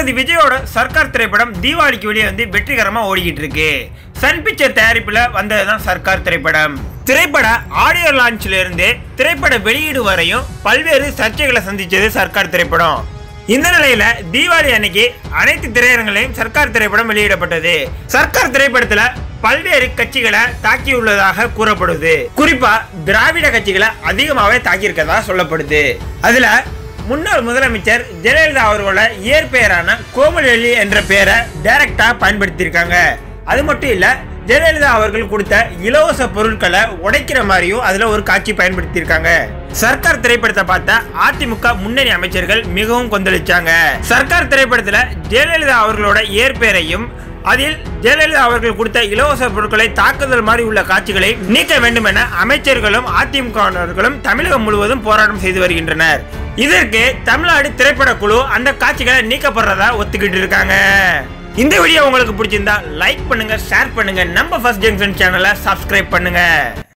தளபதி விஜயோட சர்க்கார் திரைப்படம் தீபாவளிக்கு வெளியே வந்து வெற்றிகரமா ஓடிக்கிட்டு இருக்கு சன் பிக்சர் தயாரிப்புல வந்ததுதான் சர்க்கார் திரைப்படம் திரைப்பட ஆடியோ லான்ச்ல இருந்து திரைப்பட வெளியீடு வரையும் பல்வேறு சர்ச்சைகளை சந்திச்சது சர்க்கார் திரைப்படம் இந்த நிலையில தீபாவளி அன்னைக்கு அனைத்து திரையரங்குகளையும் சர்க்கார் திரைப்படம் வெளியிடப்பட்டது சர்க்கார் திரைப்படத்துல பல்வேறு கட்சிகளை தாக்கியுள்ளதாக கூறப்படுது குறிப்பா திராவிட கட்சிகளை அதிகமாகவே தாக்கியிருக்கதா சொல்லப்படுது அதுல முன்னாள் முதலமைச்சர் ஜெயலலிதா அவர்களோட இயற்பெயரான கோமலி என்ற பெயரை டைரக்டா பயன்படுத்தியிருக்காங்க அது மட்டும் இல்ல ஜெயலலிதா அவர்கள் கொடுத்த இலவச பொருட்களை உடைக்கிற மாதிரியும் அதுல ஒரு காட்சி பயன்படுத்தியிருக்காங்க சர்க்கார் திரைப்படத்தை பார்த்த அதிமுக முன்னணி அமைச்சர்கள் மிகவும் கொந்தளிச்சாங்க சர்க்கார் திரைப்படத்துல ஜெயலலிதா அவர்களோட இயற்பெயரையும் அதில் ஜெயலலிதா அவர்கள் கொடுத்த இலவச பொருட்களை தாக்குதல் மாதிரி உள்ள காட்சிகளை நீக்க வேண்டும் என அமைச்சர்களும் அதிமுகவினர்களும் தமிழகம் முழுவதும் போராட்டம் செய்து வருகின்றனர் இதற்கு தமிழ்நாடு திரைப்பட குழு அந்த காட்சிகளை நீக்கப்படுறதா ஒத்துக்கிட்டு இருக்காங்க இந்த வீடியோ உங்களுக்கு பிடிச்சிருந்தா லைக் பண்ணுங்க ஷேர் பண்ணுங்க நம்ம ஃபர்ஸ்ட் ஜங்ஷன் சேனலை சப்ஸ்கிரைப் பண்ணுங்க